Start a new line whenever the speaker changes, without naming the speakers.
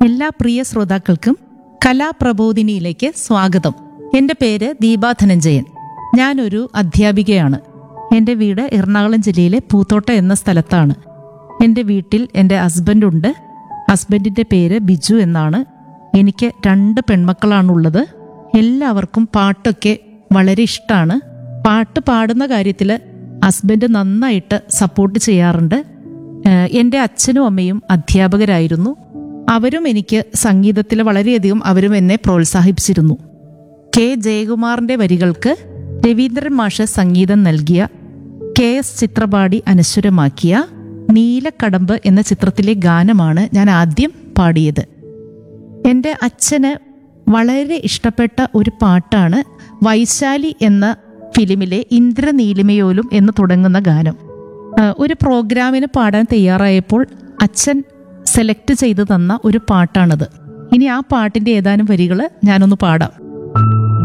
എല്ലാ പ്രിയ ശ്രോതാക്കൾക്കും കലാപ്രബോധിനിയിലേക്ക് സ്വാഗതം എൻ്റെ പേര് ദീപാ ധനഞ്ജയൻ ഞാനൊരു അധ്യാപികയാണ് എൻ്റെ വീട് എറണാകുളം ജില്ലയിലെ പൂത്തോട്ട എന്ന സ്ഥലത്താണ് എൻ്റെ വീട്ടിൽ എൻ്റെ ഹസ്ബൻഡുണ്ട് ഹസ്ബൻഡിൻ്റെ പേര് ബിജു എന്നാണ് എനിക്ക് രണ്ട് പെൺമക്കളാണുള്ളത് എല്ലാവർക്കും പാട്ടൊക്കെ വളരെ ഇഷ്ടമാണ് പാട്ട് പാടുന്ന കാര്യത്തിൽ ഹസ്ബൻഡ് നന്നായിട്ട് സപ്പോർട്ട് ചെയ്യാറുണ്ട് ഏഹ് എൻ്റെ അച്ഛനും അമ്മയും അധ്യാപകരായിരുന്നു അവരും എനിക്ക് സംഗീതത്തിൽ വളരെയധികം അവരും എന്നെ പ്രോത്സാഹിപ്പിച്ചിരുന്നു കെ ജയകുമാറിന്റെ വരികൾക്ക് രവീന്ദ്രൻ മാഷ് സംഗീതം നൽകിയ കെ എസ് ചിത്രപാടി അനശ്വരമാക്കിയ നീലക്കടമ്പ് എന്ന ചിത്രത്തിലെ ഗാനമാണ് ഞാൻ ആദ്യം പാടിയത് എൻ്റെ അച്ഛന് വളരെ ഇഷ്ടപ്പെട്ട ഒരു പാട്ടാണ് വൈശാലി എന്ന ഫിലിമിലെ ഇന്ദ്രനീലിമയോലും എന്ന് തുടങ്ങുന്ന ഗാനം ആ, ഒരു പ്രോഗ്രാമിന് പാടാൻ തയ്യാറായപ്പോൾ അച്ഛൻ സെലക്ട് ചെയ്തു തന്ന ഒരു പാട്ടാണത് ഇനി ആ പാട്ടിൻ്റെ ഏതാനും വരികൾ ഞാനൊന്ന് പാടാം